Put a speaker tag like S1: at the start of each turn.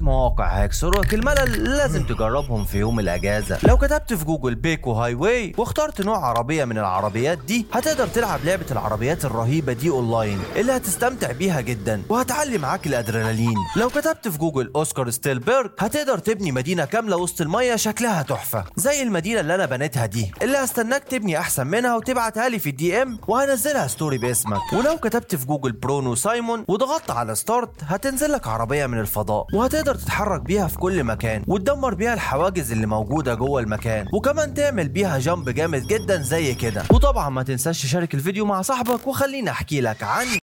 S1: مواقع هيكسروك الملل لازم تجربهم في يوم الاجازه لو كتبت في جوجل بيكو هاي واي واخترت نوع عربيه من العربيات دي هتقدر تلعب لعبه العربيات الرهيبه دي اونلاين اللي هتستمتع بيها جدا وهتعلي معاك الادرينالين لو كتبت في جوجل اوسكار ستيلبرج هتقدر تبني مدينه كامله وسط الميه شكلها تحفه زي المدينه اللي انا بنيتها دي اللي هستناك تبني احسن منها وتبعتها لي في الدي ام وهنزلها ستوري باسمك ولو كتبت في جوجل برونو سايمون وضغطت على ستارت هتنزل لك عربيه من الفضاء وهتقدر تتحرك بيها في كل مكان وتدمر بيها الحواجز اللي موجوده جوه المكان وكمان تعمل بيها جامب جامد جدا زي كده وطبعا ما تنساش تشارك الفيديو مع صاحبك وخليني احكي لك عن